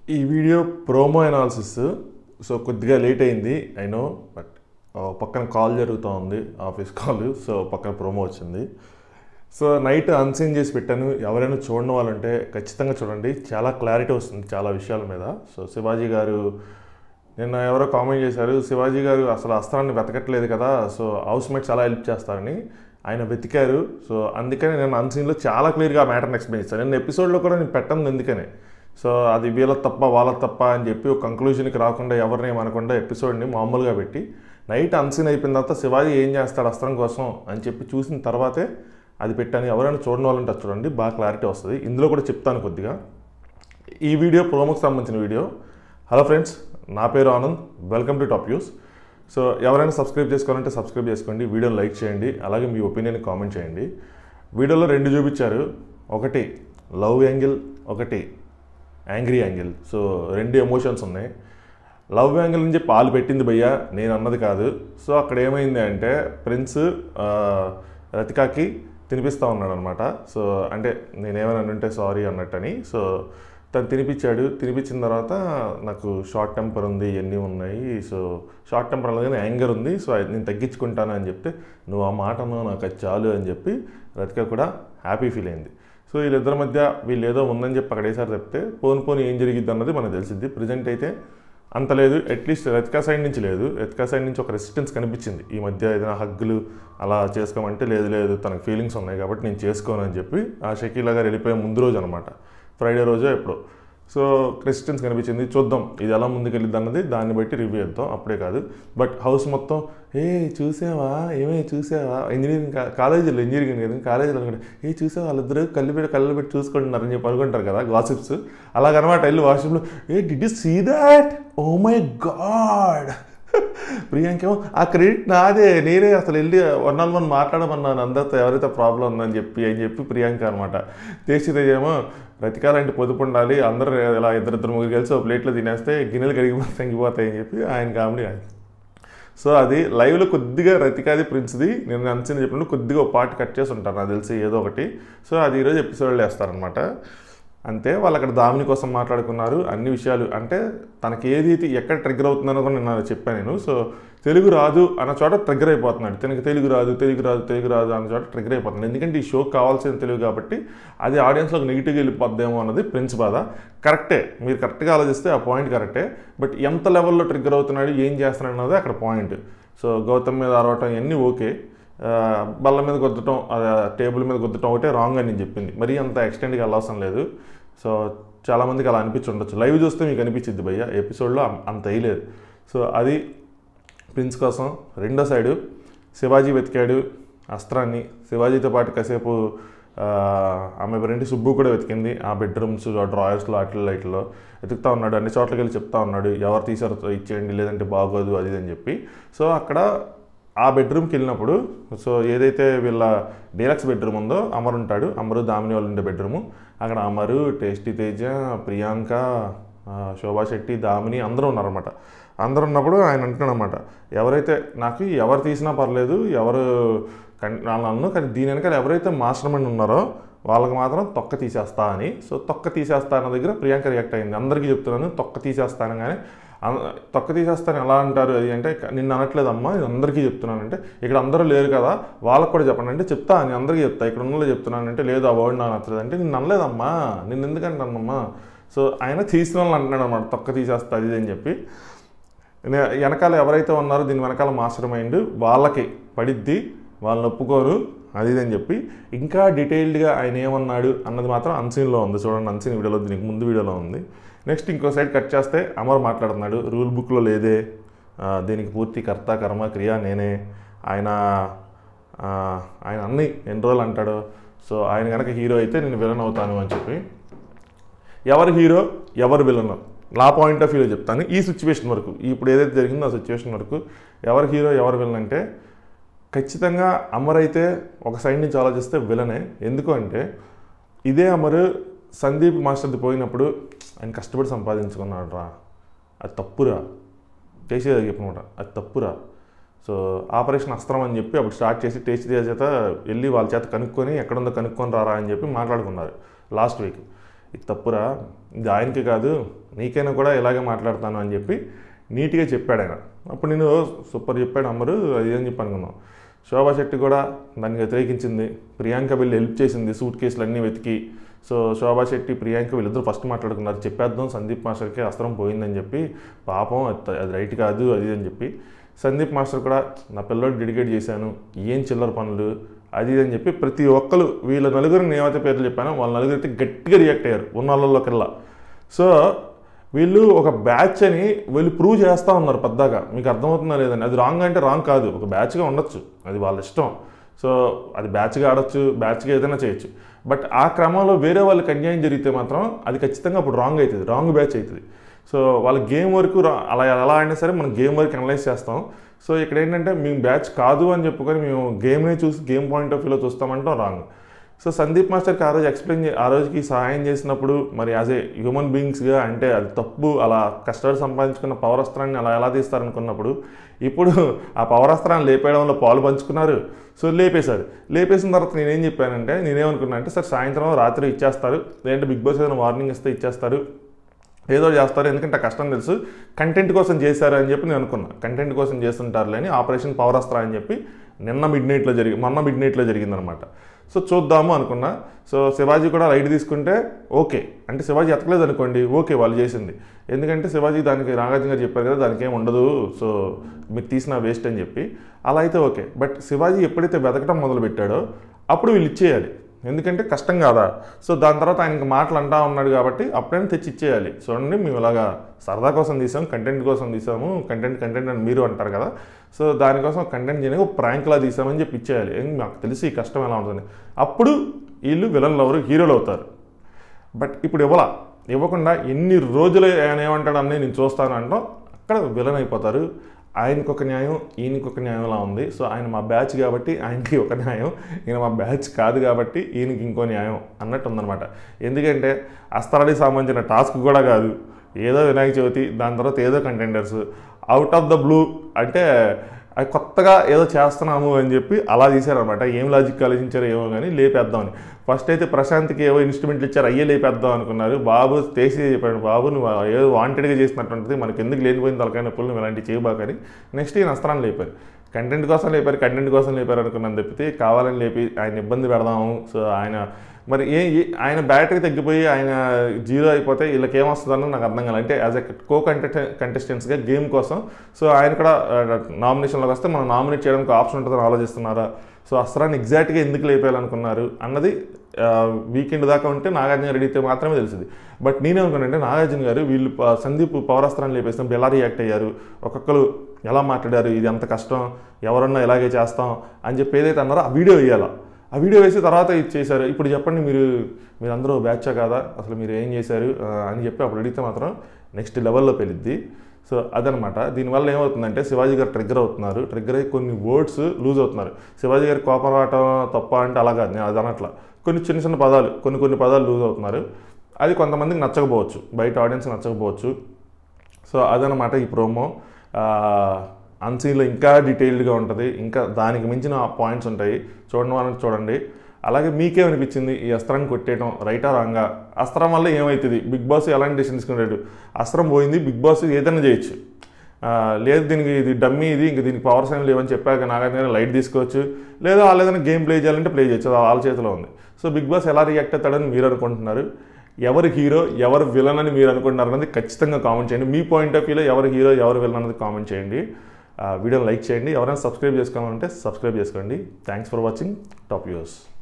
ఈ video promo analysis so కొద్దిగా late అయింది ఐ నో బట్ పక్కన కాల్ జరుగుతూ ఉంది ఆఫీస్ కాల్ సో పక్కన ప్రోమో వచ్చింది సో నైట్ అన్సీన్ చేసి పెట్టాను ఎవరైనా చూడని వాళ్ళంటే ఖచ్చితంగా చూడండి చాలా క్లారిటీ వస్తుంది చాలా విషయాల మీద సో శివాజీ గారు నిన్న ఎవరో కామెంట్ చేశారు శివాజీ గారు అసలు అస్త్రాన్ని వెతకట్లేదు కదా సో హౌస్ మేట్ చాలా హెల్ప్ చేస్తారని ఆయన వెతికారు సో అందుకని నేను అన్సీన్లో చాలా క్లియర్గా ఆ మ్యాటర్ని ఎక్స్ప్లెయిన్ చేస్తాను నేను ఎపిసోడ్లో కూడా నేను పెట్టను ఎందుకనే సో అది వీళ్ళ తప్ప వాళ్ళ తప్ప అని చెప్పి ఒక కంక్లూజన్కి రాకుండా ఎవరిని ఏమనకుండా ఎపిసోడ్ని మామూలుగా పెట్టి నైట్ అన్సీన్ అయిపోయిన తర్వాత శివాజీ ఏం చేస్తాడు అస్త్రం కోసం అని చెప్పి చూసిన తర్వాతే అది పెట్టాను ఎవరైనా చూడని వాళ్ళంటే అది చూడండి బాగా క్లారిటీ వస్తుంది ఇందులో కూడా చెప్తాను కొద్దిగా ఈ వీడియో ప్రోమోకి సంబంధించిన వీడియో హలో ఫ్రెండ్స్ నా పేరు Anand welcome to top news so ఎవరైనా సబ్స్క్రైబ్ చేసుకోవాలంటే సబ్స్క్రైబ్ చేసుకోండి వీడియోని లైక్ చేయండి అలాగే మీ ఒపీనియన్ కామెంట్ చేయండి వీడియోలో రెండు చూపించారు ఒకటి లవ్ యాంగిల్ ఒకటి యాంగ్రీ యాంగిల్ సో రెండు ఎమోషన్స్ ఉన్నాయి లవ్ యాంగిల్ నుంచి పాలు పెట్టింది భయ్యా నేను అన్నది కాదు సో అక్కడ ఏమైంది అంటే ప్రిన్స్ ఆ, రతికాకి తినిపిస్తూ ఉన్నాడు అనమాట సో అంటే నేనేమైనా ఉంటే సారీ అన్నట్టని సో తను తినిపించాడు తినిపించిన తర్వాత నాకు షార్ట్ టెంపర్ ఉంది ఇవన్నీ ఉన్నాయి సో షార్ట్ టెంపర్ అలాగే యాంగర్ ఉంది సో అది నేను తగ్గించుకుంటాను అని చెప్తే నువ్వు ఆ మాట అన్నావు నాకు అది చాలు అని చెప్పి రతిక కూడా హ్యాపీ ఫీల్ అయింది సో వీళ్ళిద్దరి మధ్య వీళ్ళు ఏదో ఉందని చెప్పి అక్కడ వేసారు చెప్తే పోను పోను ఏం జరిగిద్ది అన్నది మనకు తెలిసింది ప్రజెంట్ అయితే అంత లేదు అట్లీస్ట్ రతికా సైడ్ నుంచి లేదు రతికా సైడ్ నుంచి ఒక రెసిస్టెన్స్ కనిపించింది ఈ మధ్య ఏదైనా హగ్గులు అలా చేసుకోమంటే లేదు లేదు తనకు ఫీలింగ్స్ ఉన్నాయి కాబట్టి నేను చేసుకోను అని చెప్పి ఆ షకీలా గారు వెళ్ళిపోయే ముందు రోజు అనమాట ఫ్రైడే రోజో ఎప్పుడో సో రెసిస్టెన్స్ కనిపించింది చూద్దాం ఇది ఎలా ముందుకెళ్ళిద్ది అన్నది దాన్ని బట్టి రివ్యూ చేద్దాం అప్పుడే కాదు బట్ హౌస్ మొత్తం ఏ చూసావా ఏమే చూసావా ఇంజనీరింగ్ కా- కాలేజీలో ఇంజనీరింగ్ కదా కాలేజీలో అనుకుంటే ఏ చూసావా వాళ్ళిద్దరు కళ్ళు పెట్టి కళ్ళు పెట్టి చూసుకుంటున్నారని చెప్పి అనుకుంటారు కదా గాసిప్స్ అలాగనమాట వెళ్ళి వాష్రూమ్లో hey did you see that oh my god ప్రియాంకేమో ఆ క్రెడిట్ నాదే నేనే అసలు వెళ్ళి వన్ ఆన్ వన్ మాట్లాడమన్నాను అందరితో ఎవరైతే ప్రాబ్లం ఉందని చెప్పి అని చెప్పి ప్రియాంక అనమాట ఏమో రతికాలంటే పొదుపు ఉండాలి అందరూ ఇలా ఇద్దరిద్దరు ముగ్గురు కలిసి ఒక ప్లేట్లో తినేస్తే గిన్నెలు కరిగిపోతే తగ్గిపోతాయి అని చెప్పి ఆయన కామెడీ సో అది లైవ్లో కొద్దిగా రతికాది ప్రిన్స్ది నేను నచ్చింది చెప్పినప్పుడు కొద్దిగా ఒక పార్ట్ కట్ చేసి ఉంటాను నాకు తెలిసి ఏదో ఒకటి సో అది ఈరోజు ఎపిసోడ్లో వేస్తారనమాట అంతే వాళ్ళు అక్కడ దామిని కోసం మాట్లాడుకున్నారు అన్ని విషయాలు అంటే తనకి ఏది అయితే ఎక్కడ ట్రిగ్గర్ అవుతుందనో కూడా నేను చెప్పాను నేను సో తెలుగు రాదు అన్న చోట ట్రిగ్గర్ అయిపోతున్నాడు తనకి తెలుగు రాదు తెలుగు రాదు తెలుగు రాదు అన్న చోట ట్రిగ్గర్ అయిపోతున్నాడు ఎందుకంటే ఈ షోకి కావాల్సిన తెలుగు కాబట్టి అది ఆడియన్స్లోకి నెగిటివ్గా వెళ్ళిపోద్దేమో అన్నది ప్రిన్స్ బాధ కరెక్టే మీరు కరెక్ట్గా ఆలోచిస్తే ఆ పాయింట్ కరెక్టే బట్ ఎంత లెవెల్లో ట్రిగ్గర్ అవుతున్నాడు ఏం చేస్తున్నాడు అన్నది అక్కడ పాయింట్ సో గౌతమ్ మీద అరవటం ఇవన్నీ ఓకే ఆ, బల్ల మీద గుద్దటం ఆ, టేబుల్ మీద గుద్దటం ఒకటే రాంగ్ అని నేను చెప్పింది మరీ అంత ఎక్స్టెండ్గా వెళ్ళవసరం లేదు సో చాలామందికి అలా అనిపించి ఉండొచ్చు లైవ్ చూస్తే మీకు అనిపించింది భయ్య ఎపిసోడ్లో అం- అంత వేయలేదు సో అది ప్రిన్స్ కోసం రెండో సైడు శివాజీ వెతికాడు అస్త్రాన్ని శివాజీతో పాటు కాసేపు ఆ, ఆమె ఫ్రెండ్ సుబ్బు కూడా వెతికింది ఆ బెడ్రూమ్స్ ఆ డ్రాయర్స్లో అట్ల లైట్లో వెతుకుతా ఉన్నాడు అన్ని చోట్లకి వెళ్ళి చెప్తా ఉన్నాడు ఎవరు తీసారో ఇచ్చేయండి లేదంటే బాగోదు అది ఇది అని చెప్పి సో అక్కడ ఆ బెడ్రూమ్కి వెళ్ళినప్పుడు సో ఏదైతే వీళ్ళ డీలక్స్ బెడ్రూమ్ ఉందో అమర్ ఉంటాడు అమరు దామిని వాళ్ళు ఉండే బెడ్రూము అక్కడ అమరు టేస్టీ తేజ ప్రియాంక ఆ, శోభా శెట్టి దామిని అందరూ ఉన్నారన్నమాట అందరూ ఉన్నప్పుడు ఆయన అంటున్నాడు అనమాట ఎవరైతే నాకు ఎవరు తీసినా పర్లేదు ఎవరు కన్- వాళ్ళు అన్ను కానీ దీని వెనకాల ఎవరైతే మాస్టర్ మైండ్ ఉన్నారో వాళ్ళకి మాత్రం తొక్క తీసేస్తా అని సో తొక్క తీసేస్తా అన్న దగ్గర ప్రియాంక రియాక్ట్ అయింది అందరికీ చెప్తున్నాను తొక్క తీసేస్తాను కానీ అన్- తొక్క తీసేస్తాను ఎలా అంటారు అది అంటే నిన్ను అనట్లేదమ్మా ఇది అందరికీ చెప్తున్నానంటే ఇక్కడ అందరూ లేరు కదా వాళ్ళకి కూడా చెప్పండి అంటే చెప్తా నేను అందరికీ చెప్తా ఇక్కడ ఉన్న వాళ్ళకి చెప్తున్నానంటే లేదు ఆ వర్డ్ నాకు నచ్చలేదు అంటే నిన్ను అనలేదమ్మా నిన్ను ఎందుకంటానమ్మా సో ఆయన తీసిన వాళ్ళని అంటున్నాడు అనమాట తొక్క తీసేస్తా అది ఇది అని చెప్పి నే- వెనకాల ఎవరైతే ఉన్నారో దీని వెనకాల మాస్టర్ మైండ్ వాళ్ళకి పడిద్ది వాళ్ళని ఒప్పుకోరు అది ఇది అని చెప్పి ఇంకా డీటెయిల్డ్గా ఆయన ఏమన్నాడు అన్నది మాత్రం అన్సీన్లో ఉంది చూడండి అన్సీన్ వీడియోలో దీనికి ముందు వీడియోలో ఉంది నెక్స్ట్ ఇంకో సైడ్ కట్ చేస్తే అమర్ మాట్లాడుతున్నాడు రూల్ బుక్లో లేదే ఆ, దీనికి పూర్తి కర్త కర్మ క్రియ నేనే ఆయన ఆ, ఆయన అన్ని ఎన్ని రోజులు అంటాడో సో ఆయన కనుక హీరో అయితే నేను విలన్ అవుతాను అని చెప్పి ఎవరు హీరో ఎవరు విలన్ నా పాయింట్ ఆఫ్ వ్యూలో చెప్తాను ఈ సిచ్యువేషన్ వరకు ఇప్పుడు ఏదైతే జరిగిందో ఆ సిచ్యువేషన్ వరకు ఎవరు హీరో ఎవరు విలన్ అంటే ఖచ్చితంగా అమర్ అయితే ఒక సైడ్ నుంచి ఆలోచిస్తే విలనే ఎందుకు అంటే ఇదే అమర్ సందీప్ మాస్టర్ది పోయినప్పుడు ఆయన కష్టపడి సంపాదించుకున్నాడు రా అది తప్పురా చేసేది చెప్పనమాట అది తప్పురా సో ఆపరేషన్ అస్త్రం అని చెప్పి అప్పుడు స్టార్ట్ చేసి టేస్ట్ చేత వెళ్ళి వాళ్ళ చేత కనుక్కొని ఎక్కడుందో కనుక్కొని రారా అని చెప్పి మాట్లాడుకున్నారు లాస్ట్ వీక్ ఇది తప్పురా ఇది ఆయనకి కాదు నీకైనా కూడా ఇలాగే మాట్లాడతాను అని చెప్పి నీట్గా చెప్పాడు ఆయన అప్పుడు నేను సూపర్ చెప్పాడు అమ్మరు అది అని చెప్పి అనుకున్నాం శోభా శెట్టి కూడా దానికి వ్యతిరేకించింది ప్రియాంక వీళ్ళు హెల్ప్ చేసింది సూట్ కేసులు అన్నీ వెతికి సో శోభా శెట్టి ప్రియాంక వీళ్ళిద్దరు ఫస్ట్ మాట్లాడుకున్నారు చెప్పేద్దాం సందీప్ మాస్టర్కి అస్త్రం పోయిందని చెప్పి పాపం అది అది రైట్ కాదు అది అని చెప్పి సందీప్ మాస్టర్ కూడా నా పిల్లోడు డెడికేట్ చేశాను ఏం చిల్లర పనులు అది ఇది అని చెప్పి ప్రతి ఒక్కరు వీళ్ళ నలుగురిని ఏమైతే పేర్లు చెప్పానో వాళ్ళ నలుగురైతే గట్టిగా రియాక్ట్ అయ్యారు ఉన్న వాళ్ళలోకెల్లా సో వీళ్ళు ఒక బ్యాచ్ అని వీళ్ళు ప్రూవ్ చేస్తూ ఉన్నారు పెద్దగా మీకు అర్థమవుతుందా లేదని అది రాంగ్ అంటే రాంగ్ కాదు ఒక బ్యాచ్గా ఉండొచ్చు అది వాళ్ళ ఇష్టం సో అది బ్యాచ్గా ఆడొచ్చు బ్యాచ్గా ఏదైనా చేయొచ్చు బట్ ఆ క్రమంలో వేరే వాళ్ళకి అన్యాయం జరిగితే మాత్రం అది ఖచ్చితంగా అప్పుడు రాంగ్ అవుతుంది రాంగ్ బ్యాచ్ అవుతుంది సో వాళ్ళ గేమ్ వరకు రా- అలా ఎలా అయినా సరే మనం గేమ్ వరకు అనలైజ్ చేస్తాం సో ఇక్కడ ఏంటంటే మేము బ్యాచ్ కాదు అని చెప్పుకొని మేము గేమ్ని చూసి గేమ్ పాయింట్ ఆఫ్ వ్యూలో చూస్తామంటాం రాంగ్ సో సందీప్ మాస్టర్కి ఆ రోజు ఎక్స్ప్లెయిన్ చే ఆ రోజుకి సహాయం చేసినప్పుడు మరి యాజ్ ఏ హ్యూమన్ బీయింగ్స్గా అంటే అది తప్పు అలా కష్టపడి సంపాదించుకున్న పవర్ అస్త్రాన్ని అలా ఎలా తీస్తారనుకున్నప్పుడు ఇప్పుడు ఆ పవర్ అస్త్రాన్ని లేపేయడంలో పాలు పంచుకున్నారు సో లేపేశారు లేపేసిన తర్వాత నేనేం చెప్పానంటే నేనేమనుకున్నా అంటే సార్ సాయంత్రం రాత్రి ఇచ్చేస్తారు లేదంటే బిగ్ బాస్ ఏదైనా వార్నింగ్ ఇస్తే ఇచ్చేస్తారు ఏదో చేస్తారు ఎందుకంటే ఆ కష్టం తెలుసు కంటెంట్ కోసం చేశారు అని చెప్పి నేను అనుకున్నా కంటెంట్ కోసం చేస్తుంటారులే అని ఆపరేషన్ పవర్ అస్త్రా అని చెప్పి నిన్న మిడ్ నైట్లో జరిగి మొన్న మిడ్ నైట్లో జరిగిందనమాట సో చూద్దాము అనుకున్నా సో శివాజీ కూడా రైడ్ తీసుకుంటే ఓకే అంటే శివాజీ ఎతకలేదు అనుకోండి ఓకే వాళ్ళు చేసింది ఎందుకంటే శివాజీ దానికి నాగార్జున గారు చెప్పారు కదా దానికి ఏం ఉండదు సో మీరు తీసిన వేస్ట్ అని చెప్పి అలా అయితే ఓకే బట్ శివాజీ ఎప్పుడైతే వెతకడం మొదలు పెట్టాడో అప్పుడు వీళ్ళు ఇచ్చేయాలి ఎందుకంటే కష్టం కాదా సో దాని తర్వాత ఆయనకి మాటలు అంటా ఉన్నాడు కాబట్టి అప్పుడైనా తెచ్చి ఇచ్చేయాలి చూడండి మేము ఇలాగా సరదా కోసం తీసాం కంటెంట్ కోసం తీసాము కంటెంట్ కంటెంట్ అని మీరు అంటారు కదా సో దానికోసం కంటెంట్ చేయడానికి ఒక ప్రాంక్లా తీసామని చెప్పి ఇచ్చేయాలి ఏం మాకు తెలిసి ఈ కష్టం ఎలా ఉంటుంది అప్పుడు వీళ్ళు విలన్లు ఎవరు హీరోలు అవుతారు బట్ ఇప్పుడు ఇవ్వాల ఇవ్వకుండా ఎన్ని రోజులు ఆయన ఏమంటాడు అన్నీ నేను చూస్తాను అంటాం అక్కడ విలన్ అయిపోతారు ఆయనకు ఒక న్యాయం ఈయనకి ఒక న్యాయంలా ఉంది సో ఆయన మా బ్యాచ్ కాబట్టి ఆయనకి ఒక న్యాయం ఈయన మా బ్యాచ్ కాదు కాబట్టి ఈయనకి ఇంకో న్యాయం అన్నట్టు ఉందన్నమాట ఎందుకంటే అస్త్రానికి సంబంధించిన టాస్క్ కూడా కాదు ఏదో వినాయక చవితి దాని తర్వాత ఏదో contenders out of the blue అంటే అది కొత్తగా ఏదో చేస్తున్నాము అని చెప్పి అలా తీశారనమాట ఏం లాజిక్ ఆలోచించారో ఏమో కానీ లేపేద్దామని ఫస్ట్ అయితే ప్రశాంత్కి ఏవో ఇన్స్ట్రుమెంట్లు ఇచ్చారు అయ్యే లేపేద్దాం అనుకున్నారు బాబు తేసి చెప్పాడు బాబు నువ్వు ఏదో వాంటెడ్గా చేసినట్టుంటుంది మనకి ఎందుకు లేనిపోయిన తలకాయ నొప్పులు నువ్వు ఇలాంటివి చేయబాకని నెక్స్ట్ ఈయన అస్త్రాన్ని లేపారు కంటెంట్ కోసం లేపారు కంటెంట్ కోసం లేపారు అనుకున్నాను తప్పితే కావాలని లేపి ఆయన ఇబ్బంది పెడదాము సో ఆయన మరి ఏ ఏ- ఆయన బ్యాటరీ తగ్గిపోయి ఆయన జీరో అయిపోతే వీళ్ళకి ఏమొస్తుందని నాకు అర్థం కాలేదు అంటే యాజ్ ఎ కో కంటెస్ట్ కంటెస్టెంట్స్గా గేమ్ కోసం సో ఆయన కూడా నామినేషన్లోకి వస్తే మనం నామినేట్ చేయడానికి ఆప్షన్ ఉంటుందని ఆలోచిస్తున్నారా సో అస్త్రాన్ని ఎగ్జాక్ట్గా ఎందుకు లేపేయాలనుకున్నారు అన్నది వీకెండ్ దాకా ఉంటే నాగార్జున రెడీ అయితే మాత్రమే తెలిసింది బట్ నేనేమనుకున్నానంటే నాగార్జున గారు వీళ్ళు ప- సందీప్ పవరాస్త్రాన్ని లేపేసినప్పుడు ఎలా రియాక్ట్ అయ్యారు ఒక్కొక్కరు ఎలా మాట్లాడారు ఇది ఎంత కష్టం ఎవరన్నా ఇలాగే చేస్తాం అని చెప్పి ఏదైతే అన్నారో ఆ వీడియో వేయాలా ఆ వీడియో వేసి తర్వాత ఇది చేశారు ఇప్పుడు చెప్పండి మీరు మీరు అందరూ బ్యాచా కాదా అసలు మీరు ఏం చేశారు ఆ, అని చెప్పి అప్పుడు అడిగితే మాత్రం నెక్స్ట్ లెవెల్లో పెళ్ళిద్ది సో అదనమాట దీనివల్ల ఏమవుతుందంటే శివాజీ గారు ట్రిగ్గర్ అవుతున్నారు ట్రిగ్గర్ అయ్యి కొన్ని వర్డ్స్ లూజ్ అవుతున్నారు శివాజీ గారి కోపం రావటం తప్ప అంటే అలా కాదు నేను అది అనట్లా కొన్ని చిన్న చిన్న పదాలు కొన్ని కొన్ని పదాలు లూజ్ అవుతున్నారు అది కొంతమందికి నచ్చకపోవచ్చు బయట ఆడియన్స్ నచ్చకపోవచ్చు సో అదనమాట ఈ ప్రోమో అన్సీన్లో ఇంకా డీటెయిల్డ్గా ఉంటుంది ఇంకా దానికి మించిన పాయింట్స్ ఉంటాయి చూడడం వాళ్ళని చూడండి అలాగే మీకేమనిపించింది ఈ అస్త్రాన్ని కొట్టేయడం రైటా రాంగా అస్త్రం వల్ల ఏమవుతుంది బిగ్ బాస్ ఎలాంటి డెసిషన్ తీసుకున్నాడు అస్త్రం పోయింది బిగ్ బాస్ ఏదైనా చేయొచ్చు ఆ, లేదు దీనికి ఇది డమ్మీ ఇది ఇంక దీనికి పవర్స్ ఏం లేవని చెప్పాక నాగార్జున లైట్ తీసుకోవచ్చు లేదా వాళ్ళు ఏదైనా గేమ్ ప్లే చేయాలంటే ప్లే చేయొచ్చు అది వాళ్ళ చేతిలో ఉంది సో బిగ్ బాస్ ఎలా రియాక్ట్ అవుతాడని మీరు అనుకుంటున్నారు ఎవరు హీరో ఎవరు విలన్ అని మీరు అనుకుంటున్నారు అన్నది ఖచ్చితంగా కామెంట్ చేయండి మీ పాయింట్ ఆఫ్ వ్యూలో ఎవరు హీరో ఎవరు విలన్ అన్నది కామెంట్ చేయండి ఆ, వీడియోని లైక్ చేయండి ఎవరైనా సబ్స్క్రైబ్ చేసుకోవాలంటే సబ్స్క్రైబ్ చేసుకోండి thanks for watching top views